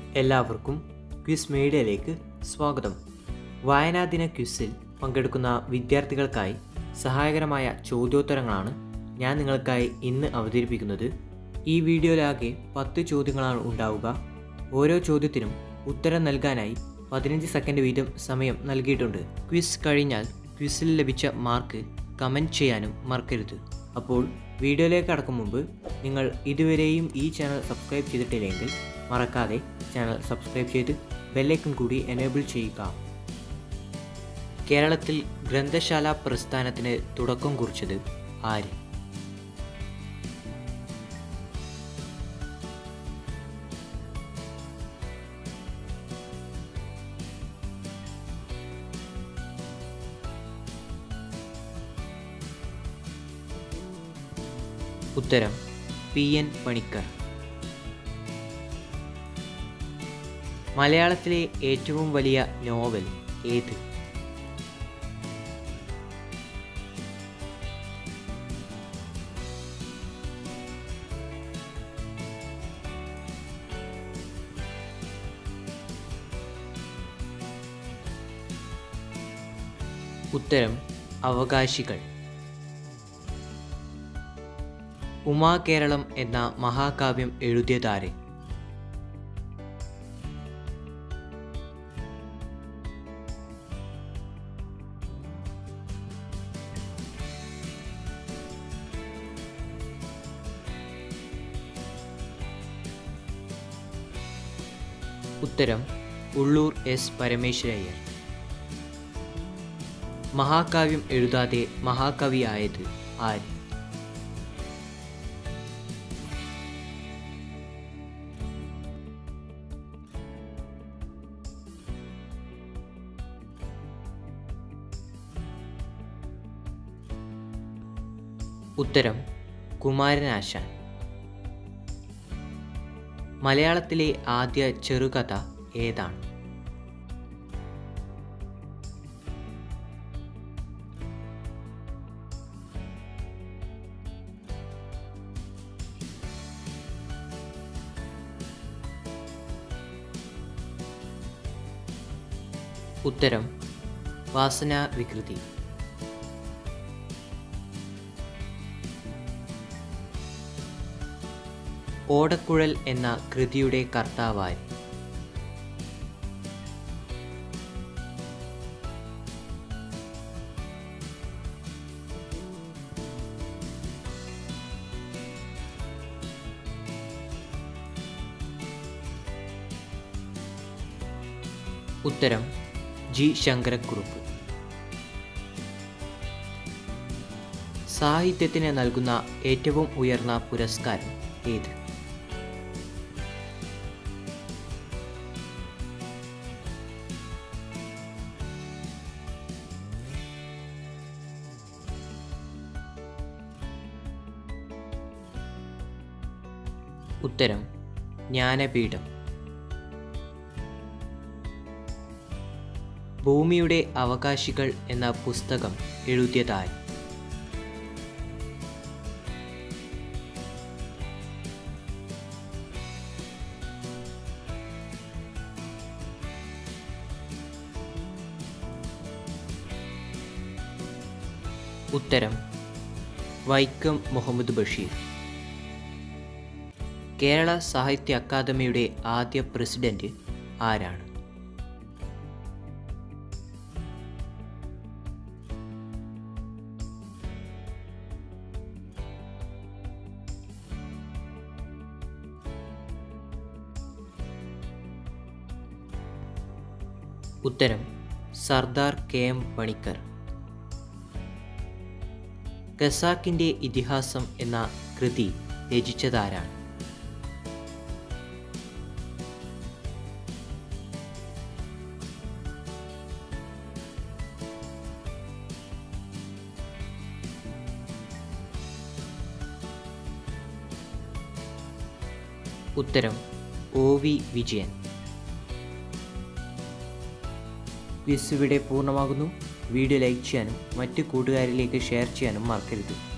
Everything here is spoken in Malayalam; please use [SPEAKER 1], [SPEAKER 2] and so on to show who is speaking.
[SPEAKER 1] എല്ലാവർക്കും ക്വിസ് മീഡിയയിലേക്ക് സ്വാഗതം വായനാ ദിന ക്വിസിൽ പങ്കെടുക്കുന്ന വിദ്യാർത്ഥികൾക്കായി സഹായകരമായ ചോദ്യോത്തരങ്ങളാണ് ഞാൻ നിങ്ങൾക്കായി ഇന്ന് അവതരിപ്പിക്കുന്നത് ഈ വീഡിയോയിലാകെ പത്ത് ചോദ്യങ്ങളാണ് ഉണ്ടാവുക ഓരോ ചോദ്യത്തിനും ഉത്തരം നൽകാനായി പതിനഞ്ച് സെക്കൻഡ് വീതം സമയം നൽകിയിട്ടുണ്ട് ക്വിസ് കഴിഞ്ഞാൽ ക്വിസിൽ ലഭിച്ച മാർക്ക് കമൻറ്റ് ചെയ്യാനും മറക്കരുത് അപ്പോൾ വീഡിയോയിലേക്ക് കടക്കും മുമ്പ് നിങ്ങൾ ഇതുവരെയും ഈ ചാനൽ സബ്സ്ക്രൈബ് ചെയ്തിട്ടില്ലെങ്കിൽ മറക്കാതെ ചാനൽ സബ്സ്ക്രൈബ് ചെയ്ത് ബെല്ലൈക്കൺ കൂടി എനേബിൾ ചെയ്യുക കേരളത്തിൽ ഗ്രന്ഥശാല പ്രസ്ഥാനത്തിന് തുടക്കം കുറിച്ചത് ആര് ഉത്തരം പി എൻ പണിക്കർ മലയാളത്തിലെ ഏറ്റവും വലിയ നോവൽ ഏത് ഉത്തരം അവകാശികൾ ഉമാകേരളം എന്ന മഹാകാവ്യം എഴുതിയതാര് ഉത്തരം ഉള്ളൂർ എസ് പരമേശ്വരയ്യർ മഹാകാവ്യം എഴുതാതെ മഹാകവിയായത് ആര് ഉത്തരം കുമാരനാശാൻ മലയാളത്തിലെ ആദ്യ ചെറുകഥ ഏതാണ് ഉത്തരം വാസന വികൃതി ഓടക്കുഴൽ എന്ന കൃതിയുടെ കർത്താവായി ഉത്തരം ജി ശങ്കരക്കുറുപ്പ് സാഹിത്യത്തിന് നൽകുന്ന ഏറ്റവും ഉയർന്ന പുരസ്കാരം ഏത് ഉത്തരം ജ്ഞാനപീഠം ഭൂമിയുടെ അവകാശികൾ എന്ന പുസ്തകം എഴുതിയതായി ഉത്തരം വൈക്കം മുഹമ്മദ് ബഷീർ കേരള സാഹിത്യ അക്കാദമിയുടെ ആദ്യ പ്രസിഡന്റ് ആരാണ് ഉത്തരം സർദാർ കെ എം പണിക്കർ ഖസാക്കിൻ്റെ ഇതിഹാസം എന്ന കൃതി രചിച്ചതാരാണ് ഉത്തരം ഒ വി വിജയൻ ക്വിസ് ഇവിടെ പൂർണ്ണമാകുന്നു വീഡിയോ ലൈക്ക് ചെയ്യാനും മറ്റ് കൂട്ടുകാരിലേക്ക് ഷെയർ ചെയ്യാനും മറക്കരുത്